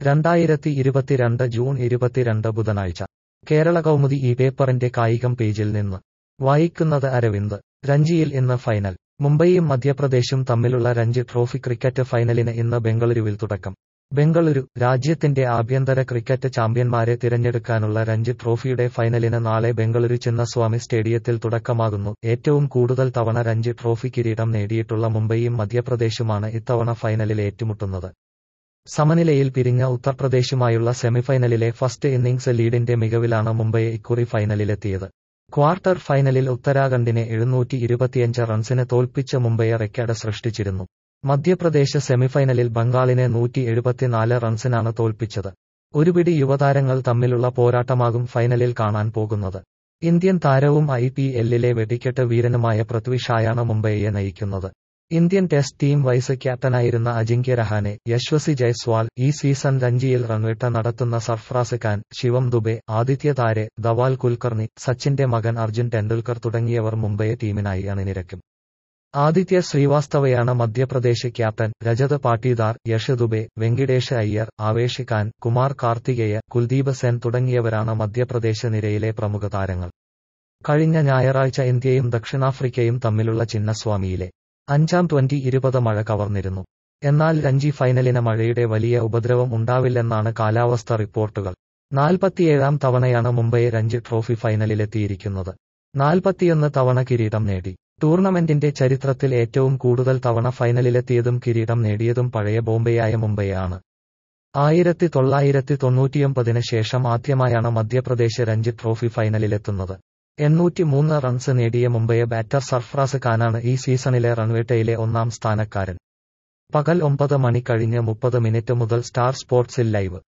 രണ്ടായിരത്തി ഇരുപത്തിരണ്ട് ജൂൺ ഇരുപത്തിരണ്ട് ബുധനാഴ്ച കേരള കൗമുദി ഈ പേപ്പറിന്റെ കായികം പേജിൽ നിന്ന് വായിക്കുന്നത് അരവിന്ദ് രഞ്ജിയിൽ ഇന്ന് ഫൈനൽ മുംബൈയും മധ്യപ്രദേശും തമ്മിലുള്ള രഞ്ജി ട്രോഫി ക്രിക്കറ്റ് ഫൈനലിന് ഇന്ന് ബംഗളൂരുവിൽ തുടക്കം ബംഗളൂരു രാജ്യത്തിന്റെ ആഭ്യന്തര ക്രിക്കറ്റ് ചാമ്പ്യന്മാരെ തിരഞ്ഞെടുക്കാനുള്ള രഞ്ജി ട്രോഫിയുടെ ഫൈനലിന് നാളെ ബംഗളൂരു ചിന്നസ്വാമി സ്റ്റേഡിയത്തിൽ തുടക്കമാകുന്നു ഏറ്റവും കൂടുതൽ തവണ രഞ്ജി ട്രോഫി കിരീടം നേടിയിട്ടുള്ള മുംബൈയും മധ്യപ്രദേശുമാണ് ഇത്തവണ ഫൈനലിൽ ഏറ്റുമുട്ടുന്നത് സമനിലയിൽ പിരിഞ്ഞ ഉത്തർപ്രദേശുമായുള്ള സെമിഫൈനലിലെ ഫസ്റ്റ് ഇന്നിംഗ്സ് ലീഡിന്റെ മികവിലാണ് മുംബൈ ഇക്കുറി ഫൈനലിലെത്തിയത് ക്വാർട്ടർ ഫൈനലിൽ ഉത്തരാഖണ്ഡിനെ എഴുന്നൂറ്റി ഇരുപത്തിയഞ്ച് റൺസിന് തോൽപ്പിച്ച് മുംബൈ റെക്കോർഡ് സൃഷ്ടിച്ചിരുന്നു മധ്യപ്രദേശ് സെമിഫൈനലിൽ ബംഗാളിനെ നൂറ്റി എഴുപത്തിനാല് റൺസിനാണ് തോൽപ്പിച്ചത് ഒരുപിടി യുവതാരങ്ങൾ തമ്മിലുള്ള പോരാട്ടമാകും ഫൈനലിൽ കാണാൻ പോകുന്നത് ഇന്ത്യൻ താരവും ഐ പി എല്ലിലെ വെടിക്കെട്ട് വീരനുമായ പൃഥ്വി ഷായാണ് മുംബൈയെ നയിക്കുന്നത് ഇന്ത്യൻ ടെസ്റ്റ് ടീം വൈസ് ക്യാപ്റ്റനായിരുന്ന അജിങ്ക്യ രഹാനെ യശ്വസി ജയ്സ്വാൾ ഈ സീസൺ രഞ്ജിയിൽ റൺവേട്ട നടത്തുന്ന സർഫ്രാസ് ഖാൻ ശിവം ദുബെ ആദിത്യ താരെ ധവാൽ കുൽക്കർണി സച്ചിന്റെ മകൻ അർജുൻ ടെണ്ടുൽക്കർ തുടങ്ങിയവർ മുംബൈയെ ടീമിനായി അണിനിരക്കും ആദിത്യ ശ്രീവാസ്തവയാണ് മധ്യപ്രദേശ് ക്യാപ്റ്റൻ രജത് പാട്ടീദാർ യഷ് ദുബെ വെങ്കിടേഷ് അയ്യർ ആവേശ് ഖാൻ കുമാർ കാർത്തികേയ കുൽദീപ് സെൻ തുടങ്ങിയവരാണ് മധ്യപ്രദേശ് നിരയിലെ പ്രമുഖ താരങ്ങൾ കഴിഞ്ഞ ഞായറാഴ്ച ഇന്ത്യയും ദക്ഷിണാഫ്രിക്കയും തമ്മിലുള്ള ചിന്നസ്വാമിയിലെ അഞ്ചാം ട്വന്റി ഇരുപത് മഴ കവർന്നിരുന്നു എന്നാൽ രഞ്ജി ഫൈനലിന് മഴയുടെ വലിയ ഉപദ്രവം ഉണ്ടാവില്ലെന്നാണ് കാലാവസ്ഥ റിപ്പോർട്ടുകൾ നാൽപ്പത്തിയേഴാം തവണയാണ് മുംബൈ രഞ്ജി ട്രോഫി ഫൈനലിലെത്തിയിരിക്കുന്നത് നാൽപ്പത്തിയൊന്ന് തവണ കിരീടം നേടി ടൂർണമെന്റിന്റെ ചരിത്രത്തിൽ ഏറ്റവും കൂടുതൽ തവണ ഫൈനലിലെത്തിയതും കിരീടം നേടിയതും പഴയ ബോംബെയായ മുംബൈയാണ് ആയിരത്തി തൊള്ളായിരത്തി തൊണ്ണൂറ്റിയൊമ്പതിന് ശേഷം ആദ്യമായാണ് മധ്യപ്രദേശ് രഞ്ജി ട്രോഫി ഫൈനലിലെത്തുന്നത് എണ്ണൂറ്റി മൂന്ന് റൺസ് നേടിയ മുംബൈ ബാറ്റർ സർഫ്രാസ് ഖാനാണ് ഈ സീസണിലെ റൺവേട്ടയിലെ ഒന്നാം സ്ഥാനക്കാരൻ പകൽ ഒമ്പത് മണി കഴിഞ്ഞ് മുപ്പത് മിനിറ്റ് മുതൽ സ്റ്റാർ സ്പോർട്സിൽ ലൈവ്